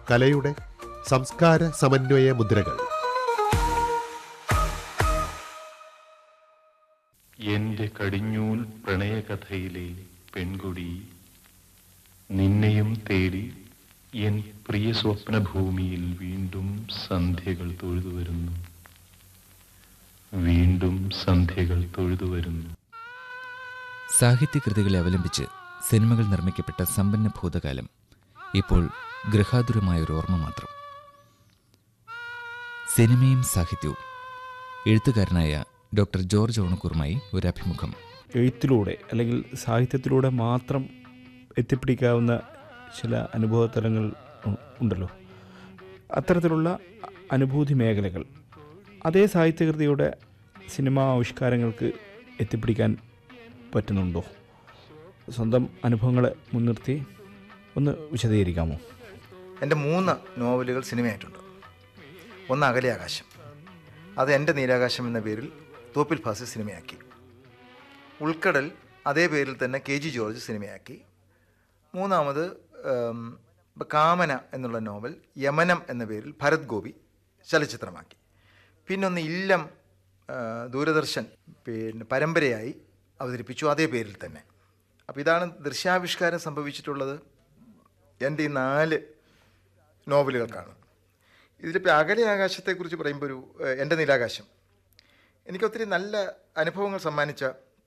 കലയുടെ സംസ്കാര സമന്വയ മുദ്രകൾ എന്റെ കടിഞ്ഞൂൽ പ്രണയകഥയിലെ പെൺകുടി നിന്നെയും തേടി എൻ പ്രിയ സ്വപ്നഭൂമിയിൽ വീണ്ടും സന്ധ്യകൾ തൊഴുതു വരുന്നു വീണ്ടും സന്ധ്യകൾ തൊഴുതു വരുന്നു സാഹിത്യകൃതികളെ അവലംബിച്ച് സിനിമകൾ നിർമ്മിക്കപ്പെട്ട സമ്പന്ന ഭൂതകാലം ഇപ്പോൾ ഗൃഹാതുരമായ ഒരു ഓർമ്മ മാത്രം സിനിമയും സാഹിത്യവും എഴുത്തുകാരനായ ഡോക്ടർ ജോർജ് ഓണക്കൂറുമായി ഒരു അഭിമുഖം എഴുത്തിലൂടെ അല്ലെങ്കിൽ സാഹിത്യത്തിലൂടെ മാത്രം എത്തിപ്പിടിക്കാവുന്ന ചില അനുഭവ തലങ്ങൾ ഉ- ഉണ്ടല്ലോ അത്തരത്തിലുള്ള അനുഭൂതി മേഖലകൾ അതേ സാഹിത്യകൃതിയുടെ സിനിമാ ആവിഷ്കാരങ്ങൾക്ക് എത്തിപ്പിടിക്കാൻ പറ്റുന്നുണ്ടോ സ്വന്തം അനുഭവങ്ങളെ മുൻനിർത്തി ഒന്ന് വിശദീകരിക്കാമോ എൻ്റെ മൂന്ന് നോവലുകൾ സിനിമയായിട്ടുണ്ട് ഒന്ന് അകലെ ആകാശം അത് എൻ്റെ നീരാകാശം എന്ന പേരിൽ തോപ്പിൽ ഫാസി സിനിമയാക്കി ഉൾക്കടൽ അതേ പേരിൽ തന്നെ കെ ജി ജോർജ് സിനിമയാക്കി മൂന്നാമത് ഉം, കാമന എന്നുള്ള നോവൽ യമനം എന്ന പേരിൽ ഭരത് ഗോപി ചലച്ചിത്രമാക്കി പിന്നൊന്ന് ഇല്ലം ആ, ദൂരദർശൻ പിന്നെ പരമ്പരയായി അവതരിപ്പിച്ചു അതേ പേരിൽ തന്നെ അപ്പോൾ ഇതാണ് ദൃശ്യാവിഷ്കാരം സംഭവിച്ചിട്ടുള്ളത് എൻ്റെ ഈ നാല് നോവലുകൾക്കാണ് ഇതിലിപ്പോൾ അകലെ ആകാശത്തെക്കുറിച്ച് പറയുമ്പോൾ ഒരു ഏഹ്, എൻ്റെ നീലാകാശം എനിക്കൊത്തിരി നല്ല അനുഭവങ്ങൾ സമ്മാനിച്ച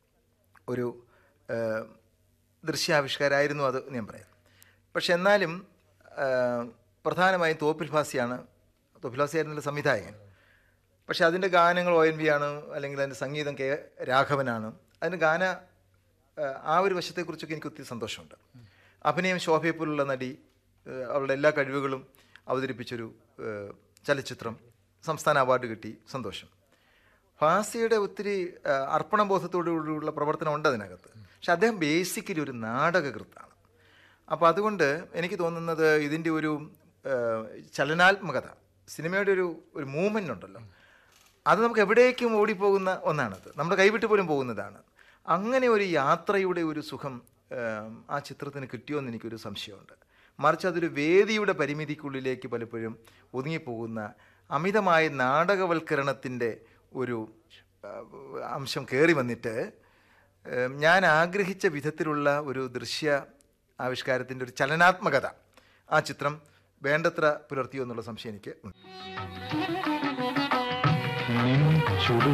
ഒരു ഏഹ്, ദൃശ്യാവിഷ്കാരമായിരുന്നു അത് എന്ന് ഞാൻ പറയാം പക്ഷെ എന്നാലും ഏഹ്, പ്രധാനമായും തോപ്പിൽ ഭാസിയാണ് തോപ്പിൽ ഭാസിയായിരുന്നല്ലോ സംവിധായകൻ പക്ഷെ അതിൻ്റെ ഗാനങ്ങൾ ഒ എൻ വി ആണ് അല്ലെങ്കിൽ അതിൻ്റെ സംഗീതം കെ രാഘവനാണ് അതിൻ്റെ ഗാന ഏഹ്, ആ ഒരു വശത്തെക്കുറിച്ചൊക്കെ എനിക്ക് ഒത്തിരി സന്തോഷമുണ്ട് അഭിനയം ശോഭയെപ്പോലുള്ള നടി ഏഹ്, അവളുടെ എല്ലാ കഴിവുകളും അവതരിപ്പിച്ചൊരു ഏഹ്, ചലച്ചിത്രം സംസ്ഥാന അവാർഡ് കിട്ടി സന്തോഷം ഫാസിയുടെ ഒത്തിരി ഏഹ്, അർപ്പണബോധത്തോടുകൂടിയുള്ള പ്രവർത്തനം ഉണ്ട് അതിനകത്ത് പക്ഷെ അദ്ദേഹം ബേസിക്കലി ഒരു നാടകകൃത്താണ് അപ്പോൾ അതുകൊണ്ട് എനിക്ക് തോന്നുന്നത് ഇതിൻ്റെ ഒരു ഏഹ്, ചലനാത്മകത സിനിമയുടെ ഒരു ഒരു മൂവ്മെൻ്റ് ഉണ്ടല്ലോ അത് നമുക്ക് എവിടേക്കും ഓടിപ്പോകുന്ന ഒന്നാണത് നമ്മുടെ കൈവിട്ട് പോലും പോകുന്നതാണ് അങ്ങനെ ഒരു യാത്രയുടെ ഒരു സുഖം ഏഹ്, ആ ചിത്രത്തിന് കിട്ടിയോന്ന് എനിക്കൊരു സംശയമുണ്ട് മറിച്ച് അതൊരു വേദിയുടെ പരിമിതിക്കുള്ളിലേക്ക് പലപ്പോഴും ഒതുങ്ങിപ്പോകുന്ന അമിതമായ നാടകവൽക്കരണത്തിൻ്റെ ഒരു ഏഹ്, അംശം കയറി വന്നിട്ട് ഏഹ്, ഞാൻ ആഗ്രഹിച്ച വിധത്തിലുള്ള ഒരു ദൃശ്യ ആവിഷ്കാരത്തിൻ്റെ ഒരു ചലനാത്മകത ആ ചിത്രം വേണ്ടത്ര പുലർത്തിയോ എന്നുള്ള സംശയം എനിക്ക് ഉണ്ട് നിൻ ചുടു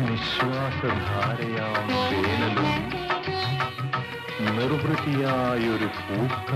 നിശ്വാസധാരയാം വേനലും നിർവൃതിയായൊരു പൂക്ക